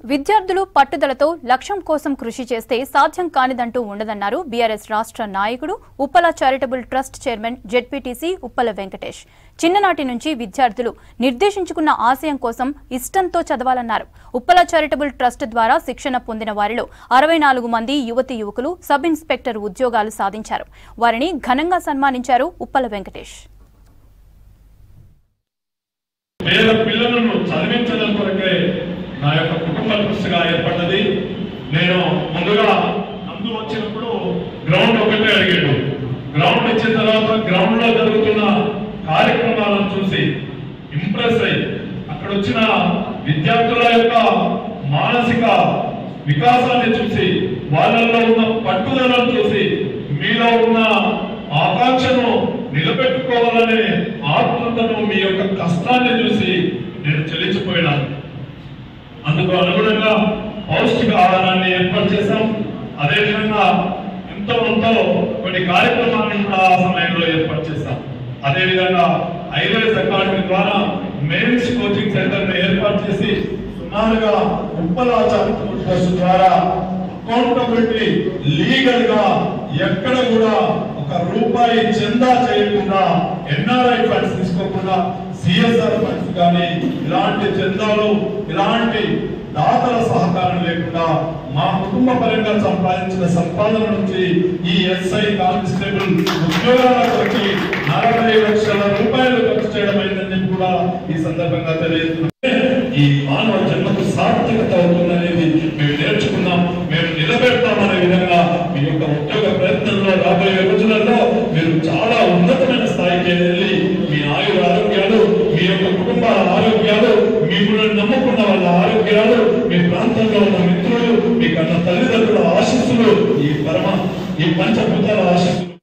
విద్యార్థులు పట్టుదలతో లక్ష్యం కోసం కృషి చేస్తే సాధ్యం కానిదంటూ ఉండదన్నారు బీఆర్ఎస్ రాష్ట్ర నాయకుడు Uppala charitable trust chairman ZPTC Uppala Venkatesh చిన్ననాటి నుంచి విద్యార్థులు నిర్దేశించుకున్న ఆశయం కోసం ఇష్టంతో చదవాలన్నారు ఉప్పల చారిటబుల్ ట్రస్ట్ ద్వారా శిక్షణ పొందిన వారిలో అరవై నాలుగు మంది యువతి యువకులు సబ్ ఇన్స్పెక్టర్ ఉద్యోగాలు సాధించారు వారిని ఘనంగా సన్మానించారు ఉప్పల వెంకటేష్ పేద పిల్లలను చదివించడం కొరకే నా యొక్క కుటుంబ దృష్టిగా ఏర్పడ్డది నేను ముందుగా నందు వచ్చినప్పుడు గ్రౌండ్ ఒకటే అడిగాడు గ్రౌండ్ ఇచ్చిన తర్వాత గ్రౌండ్ లో జరుగుతున్న కార్యక్రమాలను చూసి ఇంప్రెస్ అయ్యి అక్కడ వచ్చిన విద్యార్థుల యొక్క మానసిక వికాసాన్ని చూసి వాళ్ళల్లో ఉన్న పట్టుదలను చూసి మీలో ఉన్న ఆకాంక్షను నిలబెట్టుకోవాలనే ఆత్మతను మీ యొక్క కష్టాన్ని చూసి నేను చెల్లించిపోయినాను అందుకు అనుగుణంగా పౌష్టిక ఆహారాన్ని ఏర్పాటు చేశాం అదేవిధంగా ఎంతో ఎంతో కొన్ని కార్యక్రమాలను కూడా ఆ సమయంలో ఏర్పాటు చేశాం అదేవిధంగా ఐవేస్ అకాడమీ ద్వారా మెయిన్స్ కోచింగ్ సెంటర్ ని ఏర్పాటు చేసి సుమారుగా ఉప్పలాచార్య ట్రస్ట్ ద్వారా అకౌంటబిలిటీ లీగల్ గా ఎక్కడ కూడా ఒక రూపాయి చందా చేయకుండా ఎన్ఆర్ఐ ఫండ్స్ తీసుకోకుండా సిఎస్ఆర్ ఫండ్స్ కానీ ఇలాంటి చందాలు ఇలాంటి దాతల సహకారం లేకుండా మా కుటుంబ పరంగా సంపాదించిన సంపాదన నుంచి ఈ ఎస్ఐ కానిస్టేబుల్ ఉద్యోగాల కొరకి నలభై లక్షల రూపాయలు ఖర్చు చేయడం అయిందని కూడా ఈ సందర్భంగా తెలియజేస్తున్నాం ఈ మానవ జన్మకు సార్థకత అవుతుందనేది మేము నేర్చుకున్నాం మేము నిలబెడతామనే విధంగా మీ యొక్క ఉద్యోగ ప్రయత్నంలో రాబోయే రోజులలో మీరు చాలా ఉన్నతమైన స్థాయికి వెళ్ళి మీ ఆయుర ఆరోగ్యాలు మీ యొక్క కుటుంబాల ఆరోగ్యాలు మిమ్మల్ని నమ్ముకున్న వాళ్ళ ఆరోగ్యాలు మీ ప్రాంతంలో ఉన్న మిత్రులు మీ కన్న తల్లిదండ్రుల ఆశీస్సులు ఈ పరమ ఈ పంచభూతాల ఆశీస్సులు